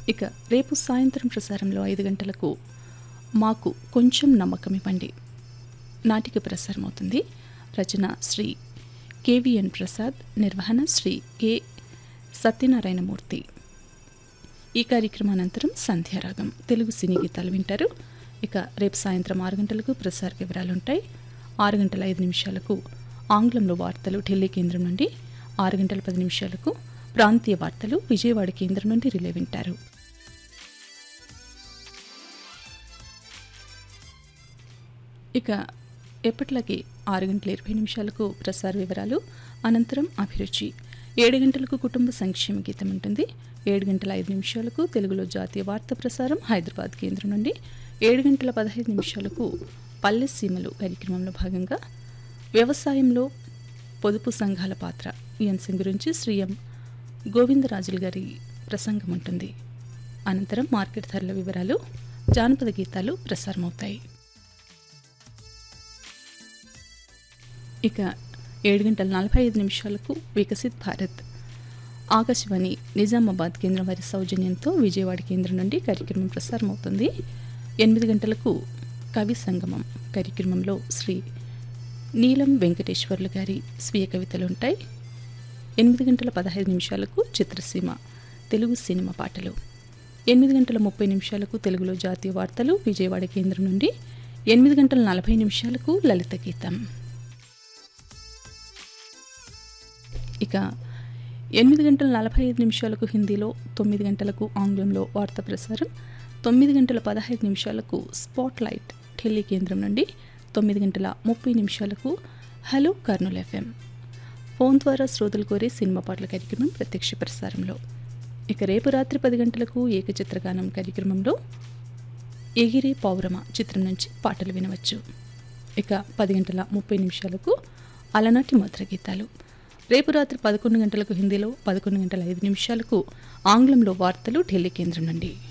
ఇక రేపు సాయంత్రం ప్రసారంలో ఐదు గంటలకు మాకు కొంచెం నమ్మకం ఇవ్వండి నాటిక ప్రసారం అవుతుంది రచన శ్రీ కేవిఎన్ ప్రసాద్ నిర్వహణ శ్రీ కె సత్యనారాయణమూర్తి ఈ కార్యక్రమానంతరం సంధ్యారాగం తెలుగు సినీ గీతాలు వింటారు ఇక రేపు సాయంత్రం ఆరు గంటలకు ప్రసార వివరాలుంటాయి ఆరు గంటల ఐదు నిమిషాలకు ఆంగ్లంలో వార్తలు ఢిల్లీ కేంద్రం నుండి ఆరు గంటల పది నిమిషాలకు ప్రాంతీయ వార్తలు విజయవాడ కేంద్రం నుండి రిలే వింటారు ఇక ఎప్పట్లాగే ఆరు గంటల ఇరవై నిమిషాలకు ప్రసార వివరాలు అనంతరం అభిరుచి ఏడు గంటలకు కుటుంబ సంక్షేమ గీతం ఉంటుంది ఏడు గంటల ఐదు నిమిషాలకు తెలుగులో జాతీయ వార్త ప్రసారం హైదరాబాద్ కేంద్రం నుండి ఏడు గంటల పదహైదు నిమిషాలకు పల్లె సీమలు కార్యక్రమంలో భాగంగా వ్యవసాయంలో పొదుపు సంఘాల పాత్ర ఈ అంశం గురించి శ్రీ ఎం గోవిందరాజులు గారి ప్రసంగం ఉంటుంది అనంతరం మార్కెట్ ధరల వివరాలు జానపద గీతాలు ప్రసారమవుతాయి ఇక ఏడు గంటల నలభై ఐదు నిమిషాలకు వికసిత్ భారత్ ఆకాశవాణి నిజామాబాద్ కేంద్రం వారి సౌజన్యంతో విజయవాడ కేంద్రం నుండి కార్యక్రమం ప్రసారం అవుతుంది ఎనిమిది గంటలకు కవి సంగమం కార్యక్రమంలో శ్రీ నీలం వెంకటేశ్వర్లు గారి స్వీయ కవితలు ఉంటాయి ఎనిమిది గంటల పదహైదు నిమిషాలకు చిత్రసీమ తెలుగు సినిమా పాటలు ఎనిమిది గంటల ముప్పై నిమిషాలకు తెలుగులో జాతీయ వార్తలు విజయవాడ కేంద్రం నుండి ఎనిమిది గంటల నలభై నిమిషాలకు లలిత గీతం ఇక ఎనిమిది గంటల నలభై ఐదు నిమిషాలకు హిందీలో తొమ్మిది గంటలకు ఆంగ్లంలో వార్త ప్రసారం తొమ్మిది గంటల పదహైదు నిమిషాలకు స్పాట్ లైట్ ఢిల్లీ కేంద్రం నుండి తొమ్మిది గంటల ముప్పై నిమిషాలకు హలో కర్నూల్ ఎఫ్ఎం ఫోన్ ద్వారా శ్రోతలు కోరే సినిమా పాటల కార్యక్రమం ప్రత్యక్ష ప్రసారంలో ఇక రేపు రాత్రి పది గంటలకు ఏకచిత్రగానం కార్యక్రమంలో ఎగిరే పౌరమ చిత్రం నుంచి పాటలు వినవచ్చు ఇక పది గంటల ముప్పై నిమిషాలకు అలనాటి మధుర గీతాలు రేపు రాత్రి పదకొండు గంటలకు హిందీలో పదకొండు గంటల ఐదు నిమిషాలకు ఆంగ్లంలో వార్తలు ఢిల్లీ కేంద్రం నుండి